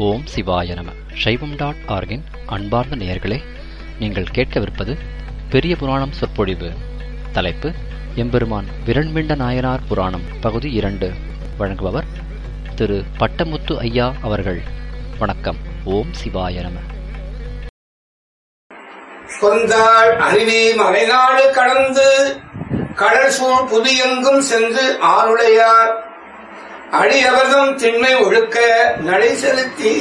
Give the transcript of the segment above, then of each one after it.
ஓம் சிவாய நம சைவம் டாட் ஆர்கின் அன்பார்ந்த நேயர்களே நீங்கள் கேட்கவிருப்பது பெரிய புராணம் சொற்பொழிவு தலைப்பு எம்பெருமான் விரண்மிண்ட நாயனார் புராணம் பகுதி இரண்டு வழங்குபவர் திரு பட்டமுத்து ஐயா அவர்கள் வணக்கம் ஓம் சிவாய நம கொந்தாள் அருவி மலைநாடு கடந்து கடல் சூழ் புவியெங்கும் சென்று ஆளுடையார் அடியவர்தம் திண்மை ஒழுக்க நடை செலுத்தி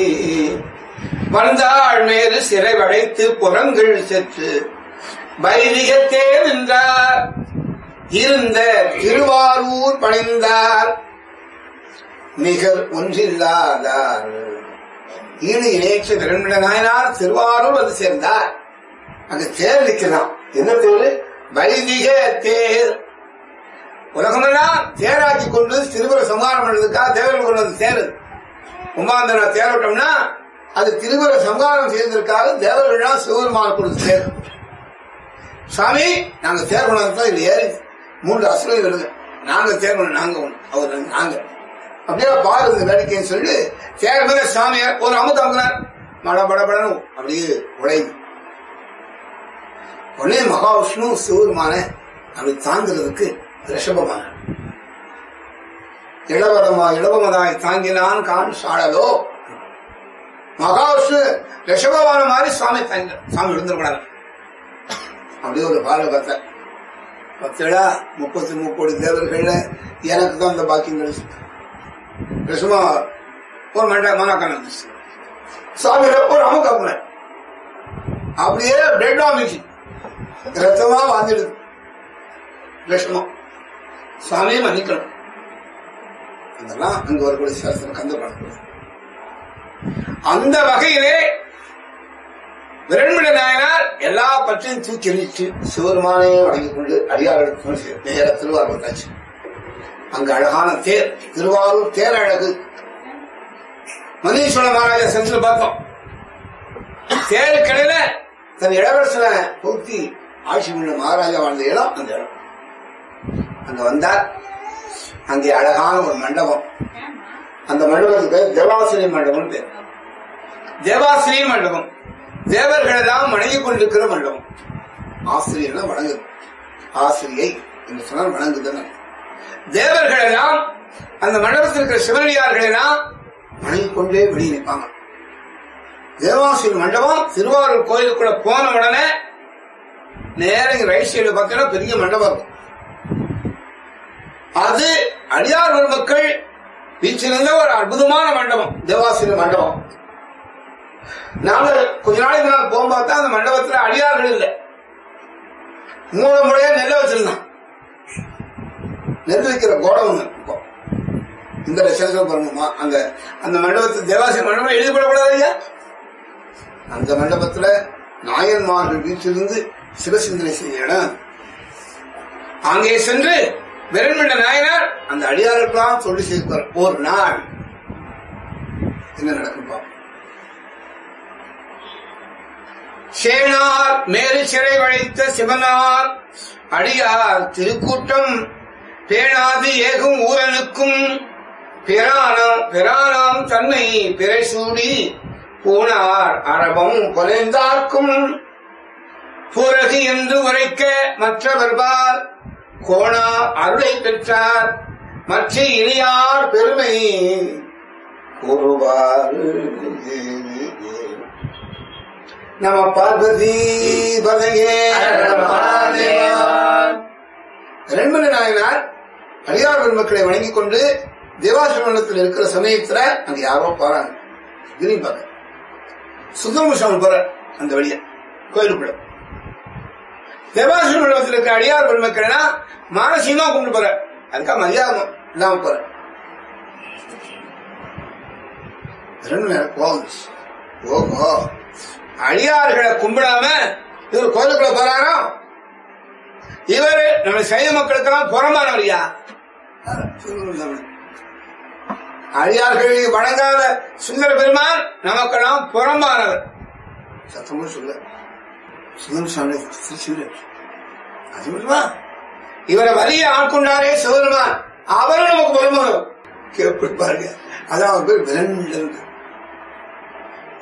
வந்தாள் மேறு சிறை வளைத்து புறங்கள் செற்று வைதிகத்தே நின்றார் இருந்த திருவாரூர் பணிந்தார் நிகர் ஒன்றில்லாதார் ஈடு இணையற்ற விரண்மிட நாயனார் திருவாரூர் வந்து சேர்ந்தார் அங்க தேர் நிக்கலாம் என்ன தேர் வைதிக தேர் உலகமெல்லாம் தேராக்கி கொண்டு திருவர சம்ஹாரம் பண்ணதுக்காக தேவர்கள் கொண்டு வந்து தேர் உமாந்தன தேரோட்டம்னா அது திருவர சம்ஹாரம் செய்வதற்காக தேவர்கள்லாம் சிவபெருமான கொடுத்து தேர் சாமி நாங்க தேர் கொண்டதுதான் இது ஏறி மூன்று அசுரை வருது நாங்க தேர் கொண்டு நாங்க ஒண்ணு அவர் நாங்க அப்படியே பாருங்க வேடிக்கைன்னு சொல்லி தேர் மேல சாமியார் ஒரு அமுத்து அமுக்குனார் மட படபடனும் அப்படியே உடையுது உடனே மகாவிஷ்ணு சிவருமான அப்படி தாங்கிறதுக்கு ரிஷபமான இளவரமா இளவமதாய் தாங்கினான் கான் சாடலோ மகாவிஷ்ணு ரிஷபமான மாதிரி சுவாமி தாங்க சாமி விழுந்துருக்கூடாது அப்படியே ஒரு பால பத்த பத்தடா முப்பத்தி முப்பது தேவர்கள்ல எனக்கு தான் அந்த பாக்கியம் கிடைச்சு ரிஷபா ஒரு மண்ட மனாக்கான சாமி ஒரு அமுக்க அப்படியே பிளட் ஆமிச்சு ரத்தமா வாழ்ந்துடுது விஷமம் சுவாமியை மன்னிக்கணும் அதெல்லாம் அங்க வரக்கூடிய சாஸ்திரம் கந்த படக்கூடாது அந்த வகையிலே விரண்மிட நாயனார் எல்லா பற்றியும் தூக்கி எறிச்சு சிவருமானே வழங்கிக் கொண்டு அடியார்களுக்கு நேர திருவாரூர் வந்தாச்சு அங்க அழகான தேர் திருவாரூர் தேர் அழகு மதீஸ்வர மகாராஜா சென்று பார்த்தோம் தேருக்கிடையில தன் இளவரசனை பூர்த்தி ஆட்சி பண்ண மகாராஜா வாழ்ந்த இடம் அந்த இடம் அங்க வந்தார் அங்கே அழகான ஒரு மண்டபம் அந்த மண்டபத்துக்கு பேர் தேவாசிரி மண்டபம் பேர் தேவாசிரி மண்டபம் தேவர்கள் எல்லாம் வணங்கி கொண்டிருக்கிற மண்டபம் ஆசிரியர்னா வணங்குது ஆசிரியை என்று சொன்னால் வணங்குதுன்னு தேவர்கள் எல்லாம் அந்த மண்டபத்தில் இருக்கிற சிவனடியார்கள் எல்லாம் வணங்கி கொண்டே வெளியே நிற்பாங்க தேவாசிரி மண்டபம் திருவாரூர் கோயிலுக்குள்ள போன உடனே நேரம் ரைட் சைடு பார்த்தீங்கன்னா பெரிய மண்டபம் இருக்கும் அது அடியார் மக்கள் வீச்சிலிருந்த ஒரு அற்புதமான மண்டபம் தேவாசிரி மண்டபம் நாங்க கொஞ்ச நாளைக்கு நான் போகும்போது அந்த மண்டபத்துல அடியார்கள் இல்லை மூணு முறையா நெல்ல வச்சிருந்தான் நெல் வைக்கிற கோடம் இப்போ இந்த லட்சத்தில் பாருங்கம்மா அங்க அந்த மண்டபத்தில் தேவாசிரி மண்டபம் எழுதிப்படக்கூடாது ஐயா அந்த மண்டபத்துல நாயன்மார்கள் வீட்டிலிருந்து சிவசிந்தனை செய்யணும் அங்கே சென்று விரண்மிண்ட நாயனார் அந்த அடியாருக்கெல்லாம் சொல்லி சேர்ப்பார் ஒரு நாள் என்ன நடக்கும் பாப்போம் சேனார் மேறு சிறை வளைத்த சிவனார் அடியார் திருக்கூட்டம் பேணாது ஏகும் ஊரனுக்கும் பிராணம் பிராணம் தன்னை பிறை சூடி பூனார் அரபம் கொலைந்தார்க்கும் புரகு என்று உரைக்க மற்றவர்பால் கோணா அருளை பெற்றார் மற்ற இனியார் பெருமை கூறுவார் நம பார்வதி பதையே ரெண்மணி நாயனார் அடியார் பெருமக்களை வணங்கிக் கொண்டு தேவாசிரமணத்தில் இருக்கிற சமயத்துல அங்க யாரோ போறாங்க திரும்பி பார்க்க சுந்தரமுசாமி போற அந்த வழிய கோயிலுக்குள்ள தேவாசிரம் மண்டபத்தில் இருக்க அடியார் பெருமக்கள் மானசீகமா கொண்டு போற அதுக்காக மரியாதை இல்லாம போற ரெண்டு நேரம் கோவம் ஓஹோ அடியார்களை கும்பிடாம இவர் கோயிலுக்குள்ள போறாரோ இவர் நம்ம சைவ மக்களுக்கெல்லாம் புறமானவரியா அடியார்களை வணங்காத சுந்தர பெருமான் நமக்கெல்லாம் புறம்பானவர் சத்தமும் சொல்ல சுந்தர சுவாமி திருச்சியில் அது மட்டுமா இவரை வலிய ஆட்கொண்டாரே சிவபெருமான் அவரும் நமக்கு பெருமானம் கேட்பாருங்க அதான் அவர் பேர் விரண்மிண்டர்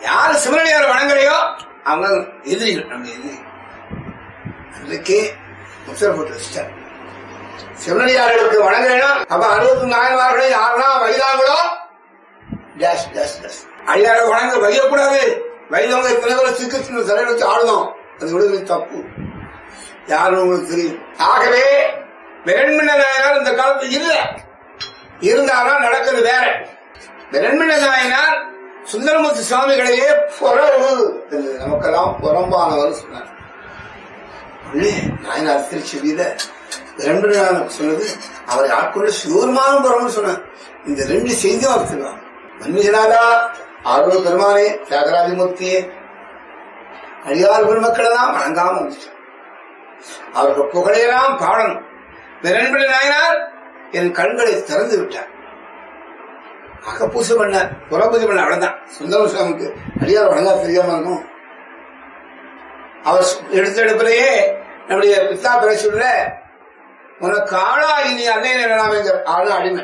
யாரு சிவனடியார் வணங்கலையோ அவங்க எதிரிகள் நம்ம எதிரி அதுக்கே முத்திர போட்டு வச்சிட்டார் சிவனடியார்களுக்கு வணங்குறேன்னா அப்ப அறுபத்தி நாயன்மார்களை யாரெல்லாம் வைதாங்களோ டேஷ் டேஷ் டேஷ் அடியார வணங்க வையக்கூடாது வைதவங்க எத்தனை பேரை சிக்கு சின்ன சிலையை வச்சு ஆடுதோம் அது விடுதலை தப்பு யாருன்னு உங்களுக்கு தெரியும் ஆகவே வெண்மண நாயனார் இந்த காலத்துல இல்ல இருந்தாலும் நடக்கிறது வேற வெண்மண நாயனார் சுந்தரமூர்த்தி சுவாமிகளையே புறவு என்று நமக்கெல்லாம் புறம்பானவர் சொன்னார் உடனே நாயனார் திருச்செவியில வெண்மண சொன்னது அவரை ஆட்கொண்டு சிவருமானம் புறம்னு சொன்னார் இந்த ரெண்டு செய்தியும் அவர் சொல்லுவாங்க மன்மிகநாதா ஆர்வ பெருமானே தியாகராஜமூர்த்தியே அடியார் பெருமக்களை தான் வணங்காம வந்துச்சு அவருக்கு புகழையெல்லாம் பாடணும் வெண்மணி நாயனார் என் கண்களை திறந்து விட்டார் அகப்பூசை பண்ணார் புறப்பூஜை பண்ண அவ்வளவுதான் சுந்தர சுவாமிக்கு அடியார் வணங்கா தெரியாம இருக்கும் அவர் எடுத்த எடுப்பிலேயே நம்முடைய பித்தா பிரசுல உனக்கு ஆளாகி நீ அன்னை நிலைமைங்கிற ஆளு அடிமை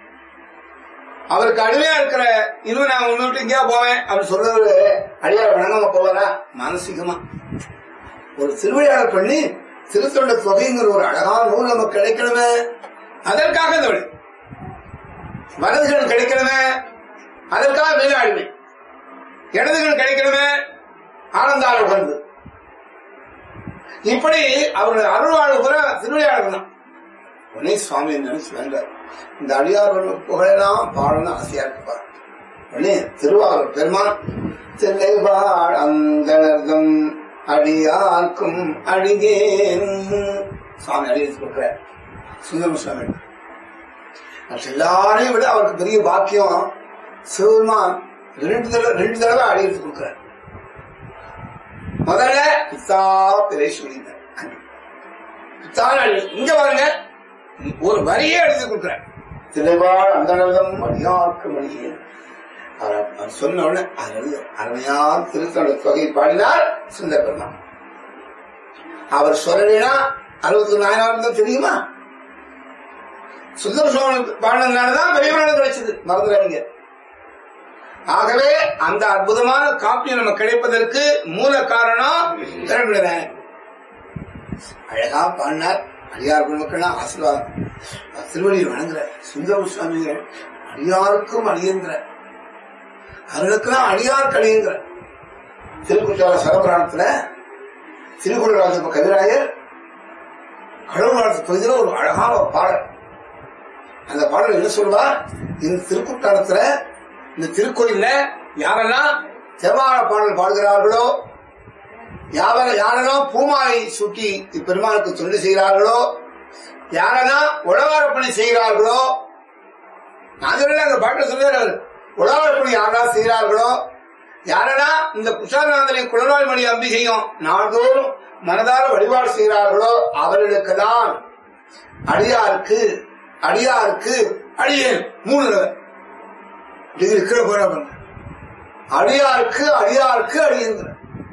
அவருக்கு அடிமையா இருக்கிற இன்னும் நான் உன்னை விட்டு எங்கேயா போவேன் அப்படின்னு சொல்றது அடியார் வணங்காம போவாரா மானசீகமா ஒரு திருவிழாவை பண்ணி திருத்தொண்ட தொகைங்கிற ஒரு அழகான நூல் நமக்கு கிடைக்கணுமே அதற்காக இந்த வழி வலதுகள் கிடைக்கணுமே அதற்காக மேலாண்மை இடதுகள் கிடைக்கணுமே ஆனந்தாள் உகந்து இப்படி அவருடைய அருள்வாழ்வு புற திருவிளையாடல் தான் உடனே சுவாமி நினைச்சு வேண்டார் இந்த அடியார் புகழெல்லாம் பாடணும் ஆசையா இருக்குப்பா உடனே திருவாரூர் பெருமான் தில்லைவாழ் அந்தனர்தம் அடியார்க்கும் அடிகேன் சுவாமி அடியெடுத்து கொடுக்கிறார் சுந்தரம் சுவாமி மற்ற எல்லாரையும் விட அவருக்கு பெரிய பாக்கியம் சிவருமான் ரெண்டு தடவை ரெண்டு தடவை அடியெடுத்து கொடுக்கிறார் முதல்ல பித்தா பிறை சொல்லிட்டார் பித்தான் அடி இங்க பாருங்க ஒரு வரியே எழுதி கொடுக்கிறார் திரைவாழ் அந்தனதம் அடியார்க்கு மணியே அவர் அவர் சொன்ன உடனே அதில் அருமையார் திருத்தொண்ட தொகை பாடினார் சுந்தர பெருமான் அவர் சொல்லலைன்னா அறுபத்தி நாலாயிரம் தான் தெரியுமா சுந்தர சுவாமி பாடினதுனாலதான் பெரிய புராணம் கிடைச்சது மறந்துடாதீங்க ஆகவே அந்த அற்புதமான காப்பியம் நமக்கு கிடைப்பதற்கு மூல காரணம் திறமையான அழகா பாடினார் அடியார் பெருமக்கள்லாம் ஆசீர்வாதம் திருவள்ளியில் வணங்குற சுந்தர சுவாமிகள் அடியாருக்கும் அழியங்கிற அவர்களுக்கெல்லாம் அடியார் கழியுங்கிற திருக்குற்றால சகபுராணத்துல திருக்குறளாஜ கவிராயர் கடவுள் பகுதியில் ஒரு அழகான ஒரு பாடல் அந்த பாடல் என்ன சொல்வார் இந்த திருக்குற்றாலத்துல இந்த திருக்கோயில்ல யாரெல்லாம் தேவார பாடல் பாடுகிறார்களோ யார யாரெல்லாம் பூமாலை சுட்டி இப்பெருமானுக்கு தொண்டு செய்கிறார்களோ யாரெல்லாம் உழவாரப்பணி செய்கிறார்களோ நான் சொல்லல அந்த பாட்டில் சொல்லுகிறார் உழவாரப்பணி யாரெல்லாம் செய்கிறார்களோ யாரெல்லாம் இந்த குஷாநாதனை குளநாள் மணி அம்பிகையும் நாள்தோறும் மனதார வழிபாடு செய்கிறார்களோ அவர்களுக்குதான் அடியாருக்கு அடியாருக்கு அடியேன் மூணு தடவை. டிகிரி கீழே போற அடியாருக்கு அடியாருக்கு அடியுங்கிற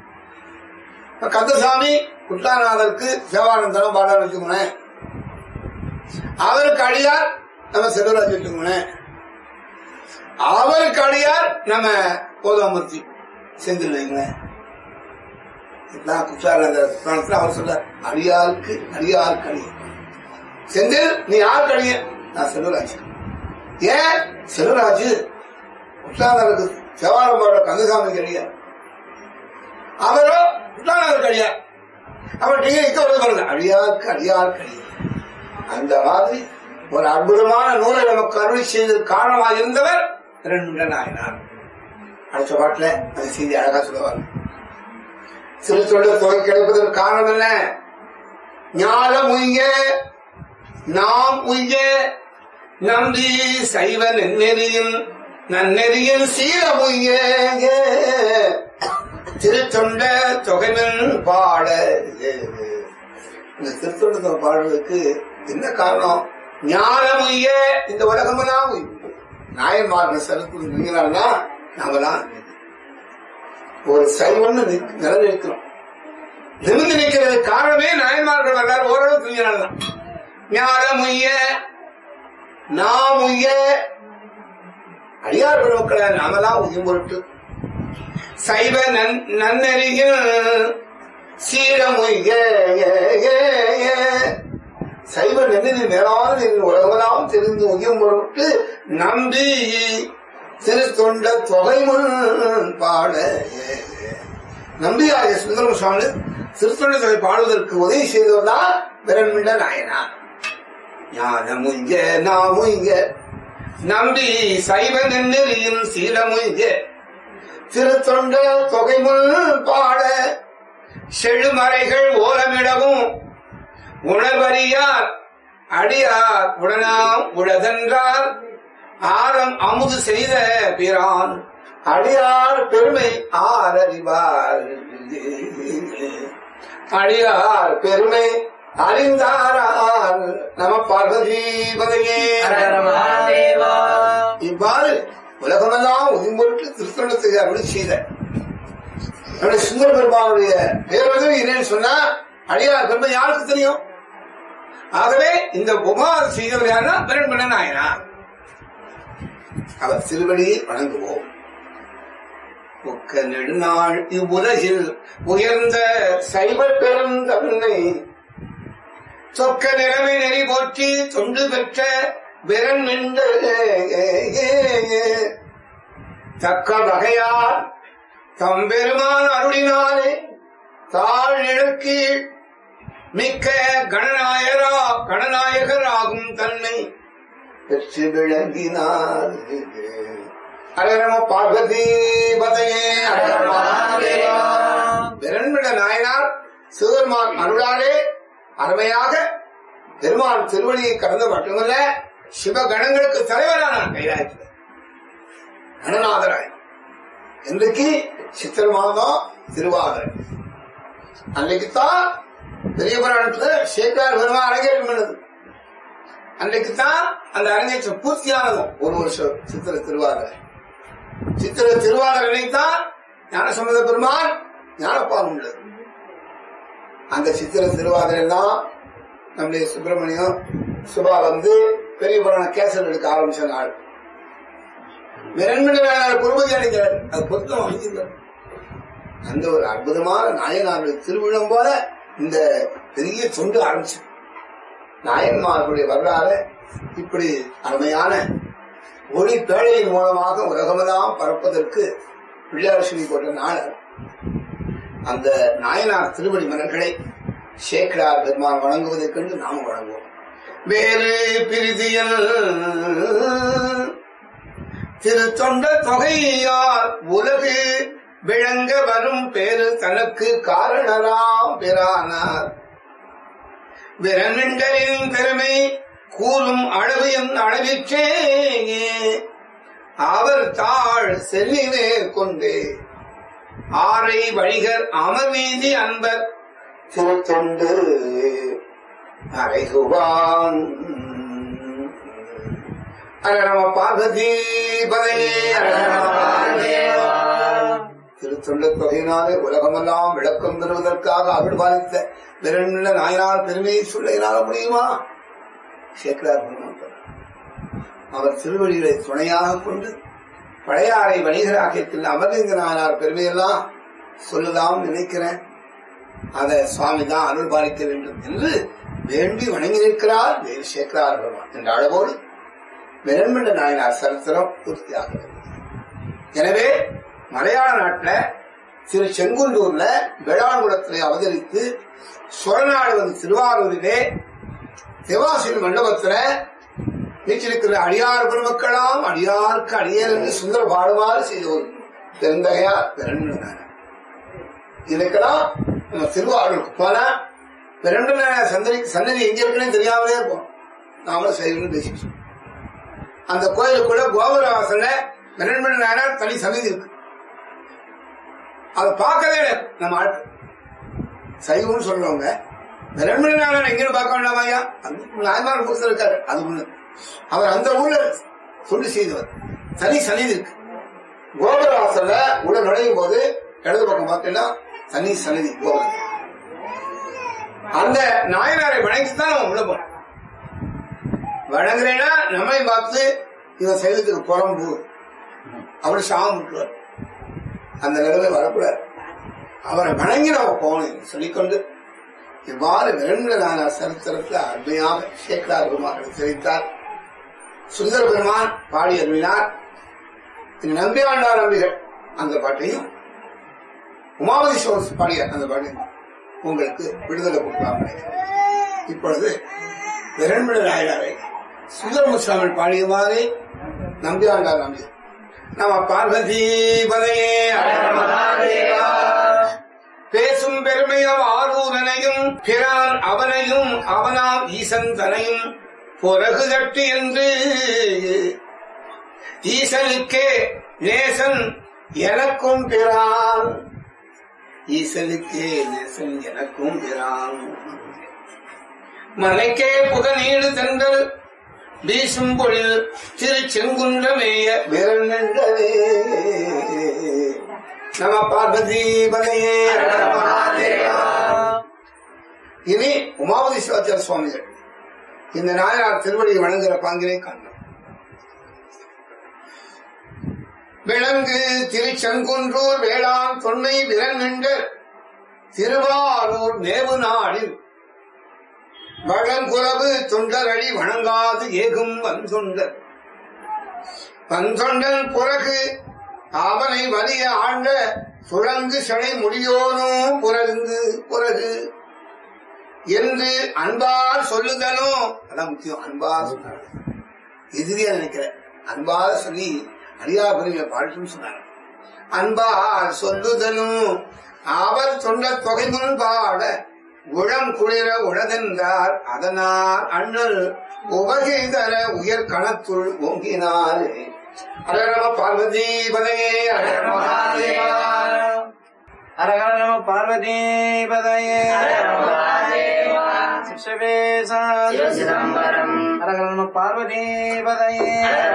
இப்ப கந்தசாமி குட்டாநாதருக்கு சேவானந்தனம் பாட வச்சுக்கோங்களேன் அவருக்கு அடியார் நம்ம செல்வராஜ் வச்சுக்கோங்களேன் அவருக்கு அடியார் நம்ம கோதாமூர்த்தி செந்தில் வைங்களேன் இதுதான் குற்றால புராணத்துல அவர் சொல்றார் அடியாருக்கு அடியாருக்கு அடியார் செந்தில் நீ யாருக்கு அடிய நான் செல்வராஜ் ஏன் செல்வராஜ் குற்றாலருக்கு தேவாரம் பாடுற கந்தசாமிக்கு அடியார் அவரோ குற்றாலருக்கு அடியார் அவர் டிகிரி இக்க வருது பாருங்க அடியாருக்கு அடியாருக்கு அடியார் அந்த மாதிரி ஒரு அற்புதமான நூலை நமக்கு அருளி செய்தது காரணமாக இருந்தவர் இரண்டு நாயனார் அடுத்த பாட்டுல அந்த செய்தி அழகா சொல்லுவாங்க திருத்தொண்டர் தொகை கிடைப்பதற்கு காரணம் என்ன ஞானம் உய்ய நாம் உய்ய நம்பி சைவ நெறியில் நன்னெறியில் சீரம் உய்ய திருத்தொண்ட தொகைவன் பாட இந்த திருத்தொண்ட தொகை பாடுறதுக்கு என்ன காரணம் ஞானம் உய்ய இந்த உலகமெல்லாம் உய்யும் நாயன்மார்கள் சரத்து நீங்களான்னா நாமெல்லாம் ஒரு சைவம்னு நிக்க- நிலைநிற்கிறோம் நிமிர்ந்து நிற்கிறது காரணமே நாயன்மார்கள் வரலாறு ஓரளவு தெரிஞ்சனால்தான் ஞானம் உய்ய நாம் உய்ய அடியார் பெருமக்களை நாமெல்லாம் உயிர் பொருட்டு சைவ நன் நன்னறியில் சீரமுய்க சைவ நன்னறி மேலான உலகமெல்லாம் தெரிந்து உயம் பொருட்டு நம்பி திரு தொண்ட தொகை முன் பாட நம்பியாய சுந்தரம் சுவாமி திருத்தொண்ட தொகை பாடுவதற்கு உதவி செய்தவர் தான் விரண்மிண்ட நாயனார் ஞானமுய்க நாமுய்க நம்பி சைவ நென்னெறியும் சீலமுய்க திருத்தொண்ட தொகை முன் பாட செழுமறைகள் ஓலமிடவும் உணர்வறியார் அடியார் உடனாம் உளதென்றால் ஆரம் அமுது செய்த பிரான் அடியார் பெருமை ஆரறிவார் அடியார் பெருமை அறிந்தாரார் நம பார்வதீபதையே இவ்வாறு உலகமெல்லாம் உதிம்பொருட்டு திருத்தொண்டத்தை அருளி செய்த நம்முடைய சுந்தர பெருமானுடைய பேரதவி என்னன்னு சொன்னா அடியார் பெருமை யாருக்கு தெரியும் ஆகவே இந்த உபவாத செய்தவர் யாருன்னா பெருண்மண நாயனா அவர் திருவடியை வணங்குவோம் ஒக்க நெடுநாள் இவ்வுலகில் உயர்ந்த சைவ பெரும் தன்னை சொக்க நிலைமை நெறி போற்றி தொண்டு பெற்ற விரன் நின்ற தக்க வகையார் தம்பெருமான் அருளினாலே தாழ் இழக்கீழ் மிக்க கணநாயரா கணநாயகர் ஆகும் தன்மை பெற்று விளங்கினார் அரகரம பார்வதி பதையே விரண்மிட நாயனார் சிவபெருமான் அருளாலே அருமையாக பெருமான் திருவடியை கடந்து மட்டுமல்ல சிவகணங்களுக்கு தலைவரானார் கைலாயத்தில் கணநாதராய் இன்றைக்கு சித்திர மாதம் திருவாதிரை அன்றைக்குத்தான் பெரிய புராணத்துல சேக்கார் பெருமா அரங்கேற்றம் பண்ணது அன்றைக்குத்தான் அந்த அரங்கேற்றம் பூர்த்தியானதும் ஒரு வருஷம் சித்திர திருவாதிரை சித்திர திருவாதிரை தான் ஞானசம்பந்த பெருமான் ஞானப்பால் உள்ளது அந்த சித்திர திருவாதிரை தான் நம்முடைய சுப்பிரமணியம் சுபா வந்து பெரிய புராண கேசல் எடுக்க ஆரம்பிச்ச நாள் விரண்மணி குருபதி அடைஞ்சார் அது பொருத்தம் வாங்கியிருந்தார் அந்த ஒரு அற்புதமான நாயனாருடைய திருவிழம் போல இந்த பெரிய தொண்டு ஆரம்பிச்சு நாயன்மார்களுடைய வரலாறு இப்படி அருமையான ஒளி பேழையின் மூலமாக உலகமெல்லாம் பரப்பதற்கு பிள்ளையாரசுனி போட்ட நாள் அந்த நாயனார் திருவடி மலர்களை சேக்கடார் பெருமான் வணங்குவதைக் கண்டு நாமும் வணங்குவோம் வேறு பிரிதியல் திரு தொண்ட தொகையார் உலகு விளங்க வரும் பேரு தனக்கு காரணராம் பிரானார் விரமிண்டரின் பெருமை கூறும் அளவு என் அளவிற்றே அவர் தாழ் செல்லிவே கொண்டு ஆரை வழிகர் அமர்வீதி அன்பர் திருத்தொண்டு அரைகுவான் அரம பார்வதி பதையே திருத்தொண்ட தொகையினாலே உலகமெல்லாம் விளக்கம் பெறுவதற்காக அருள் பாலித்த விரண்மில்ல நாயனார் பெருமையை சொல்ல என்னால முடியுமா சேக்கலார் பெருமான் சொல்றார். அவர் திருவடிகளை துணையாக கொண்டு பழையாறை வணிகராக்கியத்தில் அமர்ந்த நாயனார் பெருமையெல்லாம் சொல்லலாம் நினைக்கிறேன் அதை சுவாமி தான் அருள் பாலிக்க வேண்டும் என்று வேண்டி வணங்கி நிற்கிறார் வேறு சேக்கலார் பெருமான் என்ற அளவோடு விரண்மில்ல நாயனார் சரித்திரம் பூர்த்தியாகிறது எனவே மலையாள நாட்டுல திரு செங்குன்றூர்ல வேளாண்குளத்திலே அவதரித்து சுரநாடு வந்து திருவாரூரிலே தேவாசிரி மண்டபத்துல வீற்றிருக்கிற அடியார் பெருமக்களாம் அடியாருக்கு அடியேன் என்று சுந்தர பாடுமாறு செய்த ஒரு பெருந்தகையா பிறந்தார் இதுக்கெல்லாம் நம்ம திருவாரூருக்கு போனா பிறந்த சந்ததி சன்னதி எங்க இருக்குன்னு தெரியாமலே இருப்போம் நாமளும் சைவம்னு பேசிட்டு அந்த கோயிலுக்குள்ள கோபுர வாசல்ல மிரண்மணி நாயனார் தனி சமிதி இருக்கு அதை பார்க்கவே இல்லை நம்ம ஆட்கள் சைவம்னு சொல்றவங்க மிரண்மணி நாயனார் எங்கேயும் பார்க்க வேண்டாமா ஐயா அந்த நாயமார் புத்தர் இருக்காரு அது ஒண்ணு அவர் அந்த ஊர்ல சொல்லி செய்தவர் தனி சன்னிதி இருக்கு கோபுர வாசல்ல உள்ள நுழையும் போது இடது பக்கம் பார்த்தீங்கன்னா தனி சன்னிதி கோபுரம் அந்த நாயனாரை வணங்கித்தான் நம்ம உள்ள போறோம் வணங்குறேன்னா நம்மை பார்த்து இவன் சைலத்துக்கு புறம்பு அப்படி சாமம் விட்டுருவார் அந்த நிலைமை வரக்கூடாது அவரை வணங்கி நாம போகணும் சொல்லிக்கொண்டு இவ்வாறு விரண்களான சரித்திரத்தில் அருமையாக சேக்கரார் பெருமாள் தெரிவித்தார் சுந்தர பெருமான் பாடி அருவினார் திரு நம்பியாண்டார் நம்பிகள் அந்த பாட்டையும் உமாவதி சோழஸ் பாடிய அந்த பாட்டையும் உங்களுக்கு விடுதலை கொடுக்கலாம் இப்பொழுது விரண்மிட நாயனாரை சுந்தர முஸ்லாமில் பாடியவாறே நம்பியாண்டார் நம்பி நம பார்வதி பதையே பேசும் பெருமையம் ஆரூரனையும் பிரான் அவனையும் அவனாம் ஈசன் தனையும் பொறகு கட்டு என்று ஈசனுக்கே நேசன் எனக்கும் பிரான் ஈசனுக்கே நேசன் எனக்கும் பிரான் மலைக்கே புதநீடு தந்தல் வீசும் பொழில் திருச்செங்குன்றமேய விரல் நின்றதே நம பார்வதி பதையே இனி உமாவதி சிவாச்சார சுவாமிகள் இந்த நாயனார் திருவடியை வணங்குகிற பாங்கினை காண்போம் விலங்கு திருச்செங்குன்றூர் வேளாண் தொன்மை விரல் நின்ற திருவாரூர் மேவு நாடில் வழங்குறவு தொண்டரடி வணங்காது ஏகும் வந்தொண்டர் வந்தொண்டன் புறகு அவனை வலிய ஆண்ட சுழங்கு சடை முடியோனும் புறகு புறகு என்று அன்பால் சொல்லுதனோ அதான் முக்கியம் அன்பால் சொன்னாங்க எதிரியா நினைக்கிறேன் அன்பால் சொல்லி அடியா பெரிய பாழ்த்தும் சொன்னாங்க அன்பால் சொல்லுதனும் அவர் சொன்ன தொகை முன் பாட உளம் குளிர உளதென்றார் அதனால் அண்ணல் உவகை தர உயர் கணத்துள் ஓங்கினார் அரகரம பார்வதி பதையே அரகர மகாதேவா அரகர நம பார்வதி பதையே சிவசேசா அரகர நம பார்வதி பதையே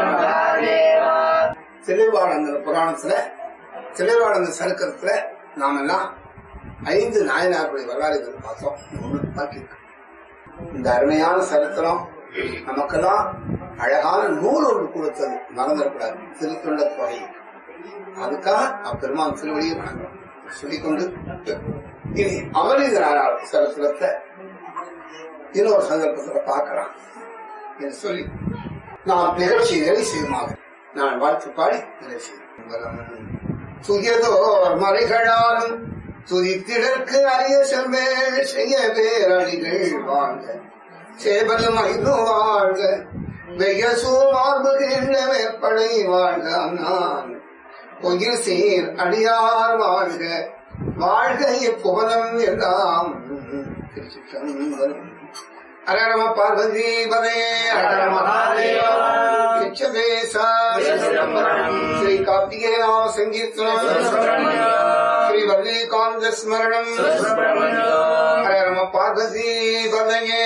சிலைவாழந்த புராணத்துல சிலைவாழந்த சருக்கத்துல நாம எல்லாம் ஐந்து நாயனார்களுடைய வரலாறு இதுல பார்த்தோம் ஒண்ணு பாக்கி இருக்கு. இந்த அருமையான சரித்திரம் நமக்கெல்லாம் அழகான நூல் ஒன்று கொடுத்தது மறந்துடக்கூடாது திருத்தொண்ட தொகை அதுக்காக அப்பெருமான் திருவடியை வணங்குறோம் சொல்லிக்கொண்டு இனி அமரீத நாராள் சரித்திரத்தை இன்னொரு சந்தர்ப்பத்துல பார்க்கலாம் என்று சொல்லி நாம் நிகழ்ச்சி நிறைவு செய்யுமாக நான் வாழ்த்து பாடி நிறைவு செய்யும் துயதோர் மறைகளாலும் துதித்திடற்கு அரிய செல்வே செய்ய பேரடிகள் வாழ்க சேவலும் ஐந்து வாழ்க வெய்யசூ மார்புகின்ற வேப்படை வாழ்க நான் பொயில் சீர் அடியார் வாழ்க வாழ்க இப்புவனம் எல்லாம் திருச்சிற்றம்பலம் அரரம பார்வதி பதே அரர மகாதேவா கிச்சவேசா ஸ்ரீ கார்த்திகேய நாம சங்கீர்த்தனம் ஸ்ரீ வல்லிகாந்த ஸ்மரணம் அரரம பார்வதி பதையே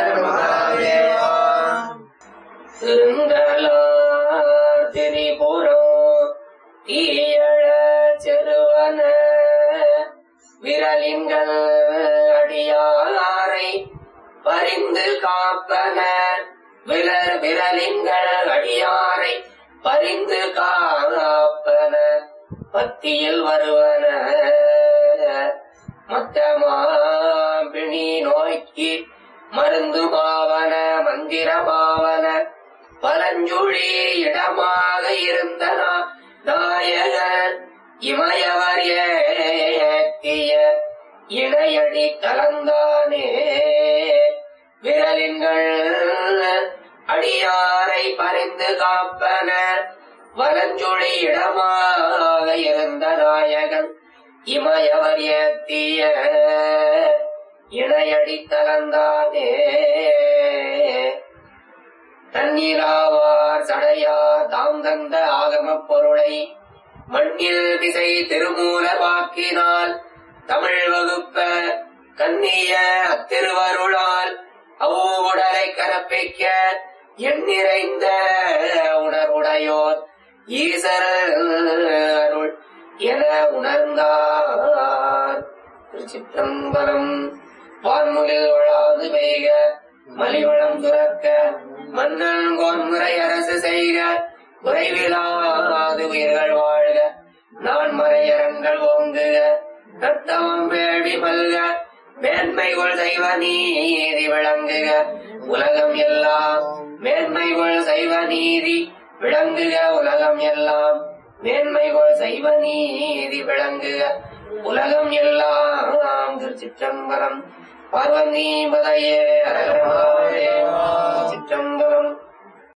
திருந்தலார் திரிபுரம் ஈயழ செருவன விரலிங்கள் அடியாரை பரிந்து காப்பன விரல் விரலிங்கள் அடியாரை பரிந்து காப்பன பத்தியில் வருவன மத்தமாபிணி நோய்க்கு மருந்து பாவன மந்திர பாவன பலஞ்சுழி இடமாக இருந்த நா- நாயகன் இமயவர் ஏத்திய இணையடி கலந்தானே விரலின்கள் அடியாரை பறிந்து காப்பன வலஞ்சுழி இடமாக இருந்த நாயகன் இமயவர் ஏத்திய இணையடி தலந்தானே தண்ணீராவார் சடையார் தாம் தந்த ஆகமப் பொருளை மண்ணில் திசை திருமூல வாக்கினால் தமிழ் வகுப்ப கண்ணிய அத்திருவருளால் அவ்வுடலை கரப்பிக்க எண் நிறைந்த உணர்வுடையோர் ஈசர் அருள் என உணர்ந்தார் திருச்சிற்றம்பலம் வான்முகில் வளாது பெய்க மலிவளம் துறக்க மன்னன் கோன்முறை அரசு செய்க குறைவிலாது உயிர்கள் வாழ்க நான் மறையரங்க வேதங்கள் ஓங்குக ரத்தமும் வேள்வி மல்க மேன்மைகள் செய்வ நீதி விளங்குக உலகம் எல்லாம் மேன்மைகள் செய்வ நீதி விளங்குக உலகம் எல்லாம் மேன்மைகள் செய்வ நீதி விளங்குக உலகம் எல்லாம் திருச்சிற்றம்பலம் பார்வதி பதையே அரகரமாவே சிற்றம்பலம்